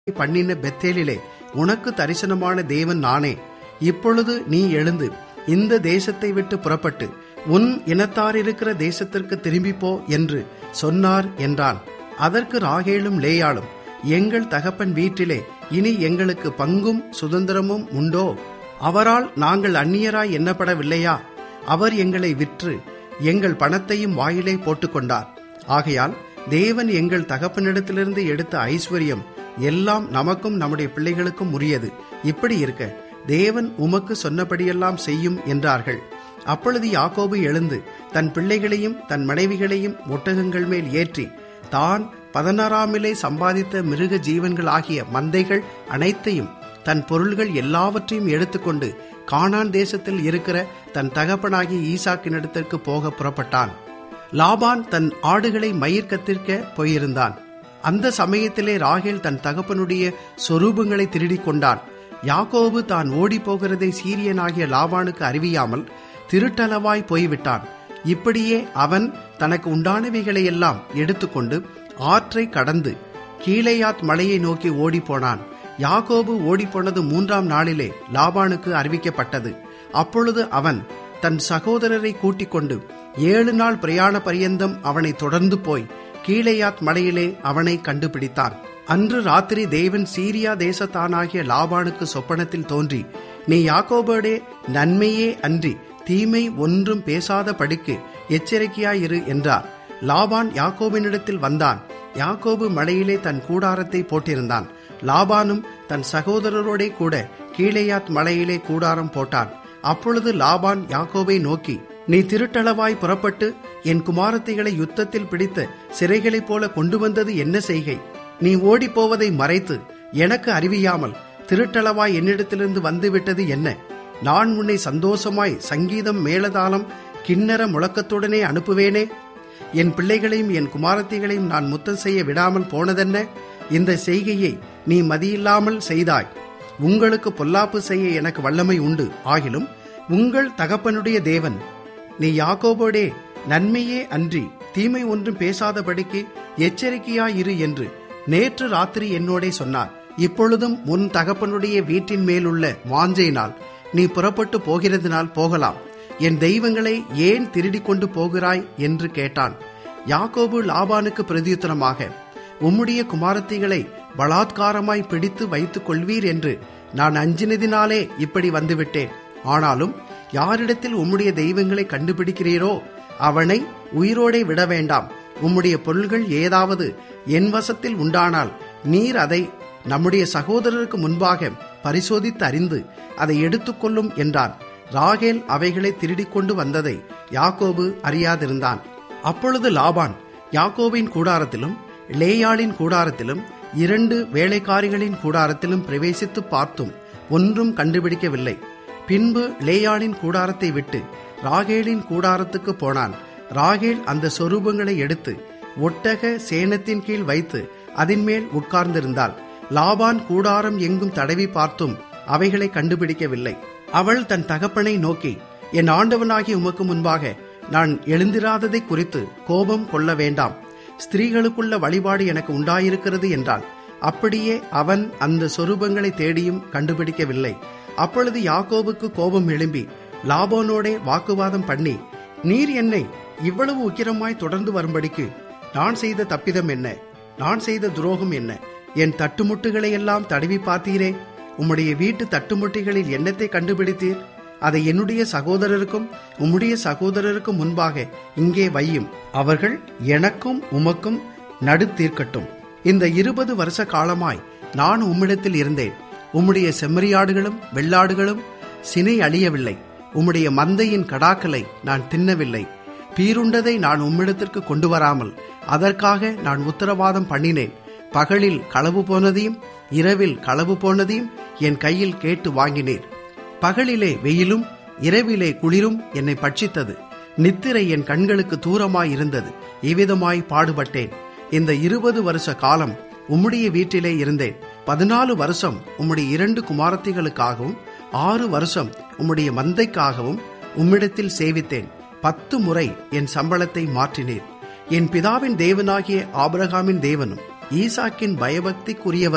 பண்ணின பெத்தேலிலே உனக்கு தரிசனமான தேவன் நானே இப்பொழுது நீ எழுந்து இந்த தேசத்தை விட்டு புறப்பட்டு உன் இனத்தார் இருக்கிற தேசத்திற்கு திரும்பி போ என்று சொன்னார் என்றான் அதற்கு ராகேலும் லேயாளும் எங்கள் தகப்பன் வீட்டிலே இனி எங்களுக்கு பங்கும் சுதந்திரமும் உண்டோ அவரால் நாங்கள் அந்நியராய் எண்ணப்படவில்லையா அவர் எங்களை விற்று எங்கள் பணத்தையும் வாயிலே போட்டுக்கொண்டார் ஆகையால் தேவன் எங்கள் தகப்பனிடத்திலிருந்து எடுத்த ஐஸ்வர்யம் எல்லாம் நமக்கும் நம்முடைய பிள்ளைகளுக்கும் உரியது இப்படி இருக்க தேவன் உமக்கு சொன்னபடியெல்லாம் செய்யும் என்றார்கள் அப்பொழுது யாக்கோபு எழுந்து தன் பிள்ளைகளையும் தன் மனைவிகளையும் ஒட்டகங்கள் மேல் ஏற்றி தான் பதினாறாமிலே சம்பாதித்த மிருக ஜீவன்கள் ஆகிய மந்தைகள் அனைத்தையும் தன் பொருள்கள் எல்லாவற்றையும் எடுத்துக்கொண்டு கானான் தேசத்தில் இருக்கிற தன் தகப்பனாகிய ஈசாக்கினிடத்திற்கு போக புறப்பட்டான் லாபான் தன் ஆடுகளை மயிர் கத்திருக்க போயிருந்தான் அந்த சமயத்திலே ராகேல் தன் தகப்பனுடைய சொரூபங்களை திருடிக் கொண்டான் யாக்கோபு தான் ஓடி போகிறதை சீரியனாகிய லாபானுக்கு அறிவியாமல் திருட்டளவாய் போய்விட்டான் இப்படியே அவன் தனக்கு உண்டானவைகளை எல்லாம் எடுத்துக்கொண்டு ஆற்றை கடந்து கீழேயாத் மலையை நோக்கி ஓடிப்போனான் யாக்கோபு ஓடிப்போனது மூன்றாம் நாளிலே லாபானுக்கு அறிவிக்கப்பட்டது அப்பொழுது அவன் தன் சகோதரரை கூட்டிக் கொண்டு ஏழு நாள் பிரயாண பரியந்தம் அவனை தொடர்ந்து போய் கீழேயாத் மலையிலே அவனை கண்டுபிடித்தான் அன்று ராத்திரி தேவன் சீரியா தேசத்தானாகிய லாபானுக்கு சொப்பனத்தில் தோன்றி நீ யாக்கோபோடே நன்மையே அன்றி தீமை ஒன்றும் பேசாத படிக்கு எச்சரிக்கையாயிரு என்றார் லாபான் யாக்கோபினிடத்தில் வந்தான் யாக்கோபு மலையிலே தன் கூடாரத்தை போட்டிருந்தான் லாபானும் தன் சகோதரரோடே கூட கீழேயாத் மலையிலே கூடாரம் போட்டான் அப்பொழுது லாபான் யாக்கோபை நோக்கி நீ திருட்டளவாய் புறப்பட்டு என் குமாரத்திகளை யுத்தத்தில் பிடித்த சிறைகளைப் போல கொண்டு வந்தது என்ன செய்கை நீ ஓடிப்போவதை மறைத்து எனக்கு அறிவியாமல் திருட்டளவாய் என்னிடத்திலிருந்து வந்துவிட்டது என்ன நான் உன்னை சந்தோஷமாய் சங்கீதம் மேலதாளம் கிண்ணற முழக்கத்துடனே அனுப்புவேனே என் பிள்ளைகளையும் என் குமாரத்திகளையும் நான் முத்தம் செய்ய விடாமல் போனதென்ன இந்த செய்கையை நீ மதியில்லாமல் செய்தாய் உங்களுக்கு பொல்லாப்பு செய்ய எனக்கு வல்லமை உண்டு ஆகிலும் உங்கள் தகப்பனுடைய தேவன் நீ யாக்கோபோடே நன்மையே அன்றி தீமை ஒன்றும் பேசாதபடிக்கு எச்சரிக்கையாயிரு என்று நேற்று ராத்திரி என்னோடே சொன்னார் இப்பொழுதும் உன் தகப்பனுடைய வீட்டின் மேலுள்ள வாஞ்சையினால் நீ புறப்பட்டு போகிறதுனால் போகலாம் என் தெய்வங்களை ஏன் திருடிக் கொண்டு போகிறாய் என்று கேட்டான் யாக்கோபு லாபானுக்கு பிரதியுத்தரமாக உம்முடைய குமாரத்திகளை பலாத்காரமாய் பிடித்து வைத்துக் கொள்வீர் என்று நான் அஞ்சினதினாலே இப்படி வந்துவிட்டேன் ஆனாலும் யாரிடத்தில் உம்முடைய தெய்வங்களை கண்டுபிடிக்கிறீரோ அவனை உயிரோடே விட வேண்டாம் உம்முடைய பொருள்கள் ஏதாவது என் வசத்தில் உண்டானால் நீர் அதை நம்முடைய சகோதரருக்கு முன்பாக பரிசோதித்து அறிந்து அதை எடுத்துக்கொள்ளும் என்றான் ராகேல் அவைகளை திருடிக் கொண்டு வந்ததை யாக்கோபு அறியாதிருந்தான் அப்பொழுது லாபான் யாக்கோபின் கூடாரத்திலும் லேயாளின் கூடாரத்திலும் இரண்டு வேலைக்காரிகளின் கூடாரத்திலும் பிரவேசித்து பார்த்தும் ஒன்றும் கண்டுபிடிக்கவில்லை பின்பு லேயாளின் கூடாரத்தை விட்டு ராகேலின் கூடாரத்துக்கு போனான் ராகேல் அந்த சொரூபங்களை எடுத்து ஒட்டக சேனத்தின் கீழ் வைத்து அதன் மேல் உட்கார்ந்திருந்தாள் லாபான் கூடாரம் எங்கும் தடவி பார்த்தும் அவைகளை கண்டுபிடிக்கவில்லை அவள் தன் தகப்பனை நோக்கி என் ஆண்டவனாகி உமக்கு முன்பாக நான் எழுந்திராததை குறித்து கோபம் கொள்ள வேண்டாம் ஸ்திரீகளுக்குள்ள வழிபாடு எனக்கு உண்டாயிருக்கிறது என்றாள் அப்படியே அவன் அந்த சொரூபங்களை தேடியும் கண்டுபிடிக்கவில்லை அப்பொழுது யாக்கோபுக்கு கோபம் எழும்பி லாபோனோடே வாக்குவாதம் பண்ணி நீர் என்னை இவ்வளவு உக்கிரமாய் தொடர்ந்து வரும்படிக்கு நான் செய்த தப்பிதம் என்ன நான் செய்த துரோகம் என்ன என் தட்டுமுட்டுகளை எல்லாம் தடவி பார்த்தீரே உம்முடைய வீட்டு தட்டுமுட்டிகளில் என்னத்தை கண்டுபிடித்தீர் அதை என்னுடைய சகோதரருக்கும் உம்முடைய சகோதரருக்கும் முன்பாக இங்கே வையும் அவர்கள் எனக்கும் உமக்கும் நடு தீர்க்கட்டும் இந்த இருபது வருஷ காலமாய் நான் உம்மிடத்தில் இருந்தேன் உம்முடைய செம்மறியாடுகளும் வெள்ளாடுகளும் சினை அழியவில்லை உம்முடைய மந்தையின் கடாக்களை நான் தின்னவில்லை பீருண்டதை நான் உம்மிடத்திற்கு கொண்டு வராமல் அதற்காக நான் உத்தரவாதம் பண்ணினேன் பகலில் களவு போனதையும் இரவில் களவு போனதையும் என் கையில் கேட்டு வாங்கினீர் பகலிலே வெயிலும் இரவிலே குளிரும் என்னை பட்சித்தது நித்திரை என் கண்களுக்கு தூரமாய் இருந்தது இவ்விதமாய் பாடுபட்டேன் இந்த இருபது வருஷ காலம் உம்முடைய வீட்டிலே இருந்தேன் பதினாலு வருஷம் உம்முடைய இரண்டு குமாரத்திகளுக்காகவும் ஆறு வருஷம் உம்முடைய மந்தைக்காகவும் உம்மிடத்தில் சேவித்தேன் பத்து முறை என் சம்பளத்தை மாற்றினேன் என் பிதாவின் தேவனாகிய ஆபிரகாமின் தேவனும் ஈசாக்கின் பயபக்திக்குரியவரும்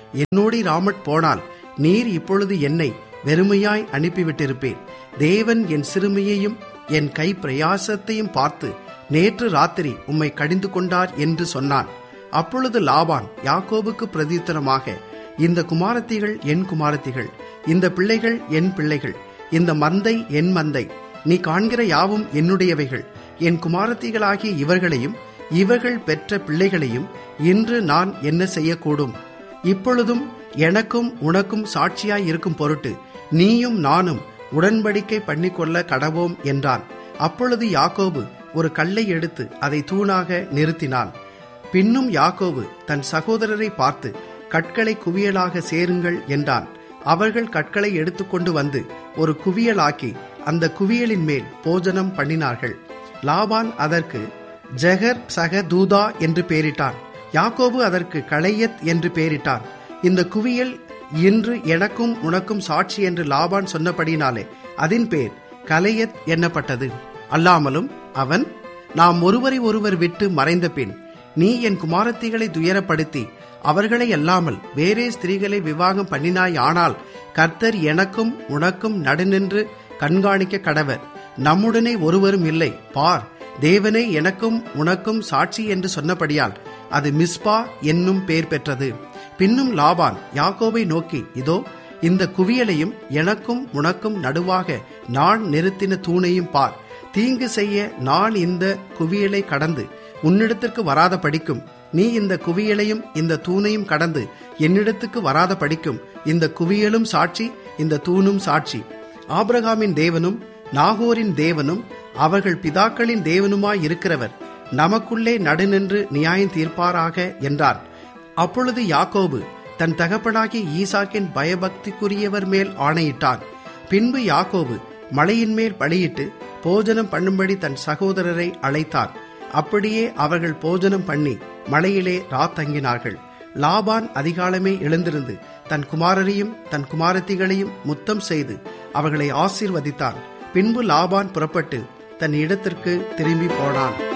என்னோடு இராமற் போனால் நீர் இப்பொழுது என்னை வெறுமையாய் அனுப்பிவிட்டிருப்பேன் தேவன் என் சிறுமியையும் என் கை பிரயாசத்தையும் பார்த்து நேற்று ராத்திரி உம்மை கடிந்து கொண்டார் என்று சொன்னான் அப்பொழுது லாபான் யாக்கோபுக்கு பிரதியுத்தரமாக இந்த குமாரத்திகள் என் குமாரத்திகள் இந்த பிள்ளைகள் என் பிள்ளைகள் இந்த மந்தை என் மந்தை நீ காண்கிற யாவும் என்னுடையவைகள் என் குமாரத்திகளாகிய இவர்களையும் இவர்கள் பெற்ற பிள்ளைகளையும் இன்று நான் என்ன செய்யக்கூடும் இப்பொழுதும் எனக்கும் உனக்கும் சாட்சியாய் இருக்கும் பொருட்டு நீயும் நானும் உடன்படிக்கை பண்ணிக்கொள்ள கடவோம் என்றான் அப்பொழுது யாக்கோபு ஒரு கல்லை எடுத்து அதை தூணாக நிறுத்தினான் பின்னும் யாக்கோபு தன் சகோதரரை பார்த்து கற்களை குவியலாக சேருங்கள் என்றான் அவர்கள் கற்களை எடுத்துக்கொண்டு வந்து ஒரு குவியலாக்கி அந்த குவியலின் மேல் போஜனம் பண்ணினார்கள் லாபான் அதற்கு ஜெகர் சக தூதா என்று பெயரிட்டான் யாக்கோபு அதற்கு களையத் என்று பெயரிட்டான் இந்த குவியல் இன்று எனக்கும் உனக்கும் சாட்சி என்று லாபான் சொன்னபடினாலே அதன் பேர் கலையத் எண்ணப்பட்டது அல்லாமலும் அவன் நாம் ஒருவரை ஒருவர் விட்டு மறைந்த பின் நீ என் குமாரத்திகளை துயரப்படுத்தி அவர்களை அல்லாமல் வேறே ஸ்திரீகளை விவாகம் பண்ணினாய் ஆனால் கர்த்தர் எனக்கும் உனக்கும் நடுநின்று கண்காணிக்க கடவர் நம்முடனே ஒருவரும் இல்லை பார் தேவனே எனக்கும் உனக்கும் சாட்சி என்று சொன்னபடியால் அது மிஸ்பா என்னும் பெயர் பெற்றது பின்னும் லாபான் யாக்கோபை நோக்கி இதோ இந்த குவியலையும் எனக்கும் உனக்கும் நடுவாக நான் நிறுத்தின தூணையும் பார் தீங்கு செய்ய நான் இந்த குவியலை கடந்து உன்னிடத்திற்கு வராத படிக்கும் நீ இந்த குவியலையும் இந்த தூணையும் கடந்து என்னிடத்துக்கு வராத படிக்கும் இந்த குவியலும் சாட்சி இந்த தூணும் சாட்சி ஆபிரகாமின் தேவனும் நாகோரின் தேவனும் அவர்கள் பிதாக்களின் தேவனுமாய் இருக்கிறவர் நமக்குள்ளே நடுநின்று நியாயம் தீர்ப்பாராக என்றார் அப்பொழுது யாக்கோபு தன் தகப்பனாகிய ஈசாக்கின் பயபக்திக்குரியவர் மேல் ஆணையிட்டான் பின்பு யாக்கோபு மலையின் மேல் பலியிட்டு போஜனம் பண்ணும்படி தன் சகோதரரை அழைத்தான் அப்படியே அவர்கள் போஜனம் பண்ணி மலையிலே ராத்தங்கினார்கள் லாபான் அதிகாலமே எழுந்திருந்து தன் குமாரரையும் தன் குமாரத்திகளையும் முத்தம் செய்து அவர்களை ஆசீர்வதித்தான் பின்பு லாபான் புறப்பட்டு தன் இடத்திற்கு திரும்பி போனான்